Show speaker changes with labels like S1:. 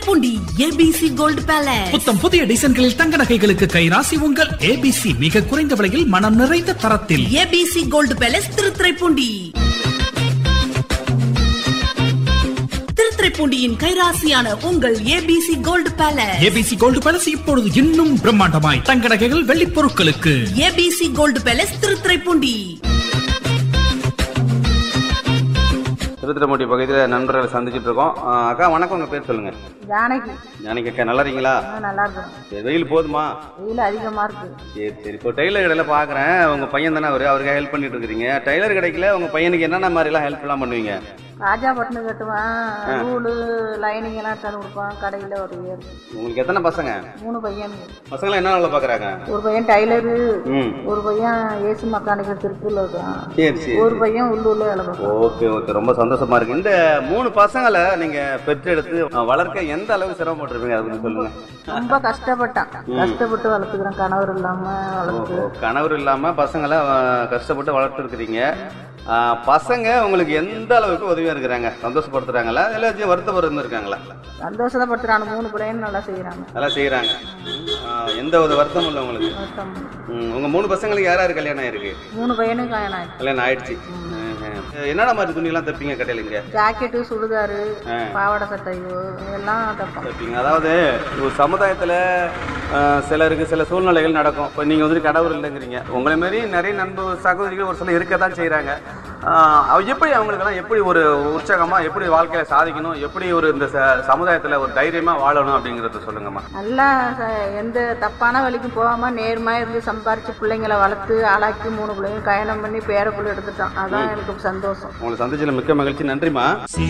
S1: Thiruthuraipoondi ABC gold palace
S2: புத்தம் புதிய டிசைன்களில் தங்க நகைகளுக்கு கைராசி உங்கள் ஏபிசி மிக குறைந்த விலையில் மனம் நிறைந்த தரத்தில்
S1: ஏபிசி கோல்டு பேலஸ் திருத்துறைப்பூண்டி திருத்துறைப்பூண்டியின் கைராசியான உங்கள் ABC gold palace
S2: ABC gold palace இப்பொழுது இன்னும் பிரம்மாண்டமாய் தங்க நகைகள் வெள்ளிப் பொருட்களுக்கு
S1: ஏபிசி கோல்டு பேலஸ் திருத்துறைப்பூண்டி
S3: திருத்திரமூட்டி பகுதியில் நண்பர்களை சந்திச்சுட்டு இருக்கோம் ஆ, அக்கா வணக்கம் உங்கள் பேர் சொல்லுங்கள்
S4: ஜானகி
S3: ஜானகி அக்கா நல்லா இருக்கீங்களா
S4: ஆ, நல்லா இருக்கும்
S3: சரி வெயில் போதுமா
S4: வெயில் அதிகமாக இருக்கு
S3: சரி சரி இப்போ டெய்லர் கடையில் பார்க்குறேன் உங்கள் பையன் தானே அவர் அவருக்கு ஹெல்ப் பண்ணிட்டு இருக்கிறீங்க டெய்லர் கடையில் உங்கள் பையனுக்கு என்னென்ன மாதிரிலாம் ஹெல்ப்லாம் பண்ணுவீங்க
S4: ராஜா பட்டனு கட்டுவான் நூலு லைனிங் எல்லாம் எடுத்தாந்து கொடுப்பான் கடையில் ஒரு ஏர்
S3: உங்களுக்கு எத்தனை பசங்க
S4: மூணு பையன்
S3: பசங்களாம் என்ன வேலை பார்க்குறாங்க
S4: ஒரு பையன் டைலரு
S3: ம்
S4: ஒரு பையன் ஏசி மெக்கானிக்கல் திருப்பூர்ல இருக்கான்
S3: சரி சரி
S4: ஒரு பையன் உள்ளூர்ல வேலை பார்ப்பான்
S3: ஓகே ஓகே ரொம்ப சந்தோஷமா இருக்கு இந்த மூணு பசங்களை நீங்க பெற்றெடுத்து அஹ், வளர்க்க எந்த அளவுக்கு சிரமப்பட்டிருப்பீங்க அது கொஞ்சம் சொல்லுங்க
S4: ரொம்ப கஷ்டப்பட்டான் கஷ்டப்பட்டு வளர்த்துக்கிறேன் கணவர் இல்லாம வளர்த்து
S3: ஓ, கணவர் இல்லாம பசங்களை அஹ், கஷ்டப்பட்டு வளர்த்துருக்கிறீங்க பசங்க உங்களுக்கு எந்த அளவுக்கு உதவியா இருக்கிறாங்க சந்தோஷப்படுத்துறாங்களா எல்லாத்தையும் வருத்தப்படுறது இருக்காங்களா
S4: சந்தோஷப்படுத்துறான் மூணு பையன் நல்லா செய்யறாங்க
S3: நல்லா செய்யறாங்க எந்த ஒரு வருத்தமும் இல்லை உங்களுக்கு
S4: வருத்தம்.
S3: ம், உங்க மூணு பசங்களுக்கு யார் யார் கல்யாணம் ஆயிருக்கு
S4: மூணு பையனும் கல்யாணம் ஆயிடுச்சு
S3: கல்யாணம் ஆயிடுச்சு ம், ம். என்னென்ன மாதிரி துணியெல்லாம் தைப்பீங்க கடையிலுங்க
S4: ஜாக்கெட்டு சுடிதாரு பாவாடை சட்டையோ இதெல்லாம் தைப்பான்
S3: தைப்பீங்க அதாவது ஒரு சமுதாயத்தில் சிலருக்கு சில சூழ்நிலைகள் நடக்கும் இப்போ நீங்கள் வந்துட்டு கடவுள் இல்லைங்கிறீங்க உங்களை மாரி நிறைய நண்பர் சகோதரிகள் ஒரு சிலர் இருக்க தான் செய்கிறாங்க எப்படி அவங்களுக்கெல்லாம் எப்படி ஒரு உற்சாகமாக எப்படி வாழ்க்கையில் சாதிக்கணும் எப்படி ஒரு இந்த ச- சமுதாயத்தில் ஒரு தைரியமாக வாழணும் அப்படிங்கிறத சொல்லுங்கம்மா
S4: நல்லா ச- எந்த தப்பான வழிக்கும் போகாம நேர்மையா இருந்து சம்பாரிச்சு பிள்ளைங்களை வளர்த்து ஆளாக்கி மூணு பிள்ளைங்க கல்யாணம் பண்ணி பேர பிள்ளை எடுத்துட்டான் அதான் எனக்கு சந்தோஷம்
S3: உங்களை சந்திச்சதில் மிக்க மகிழ்ச்சி நன்றிம்மா
S2: சிறு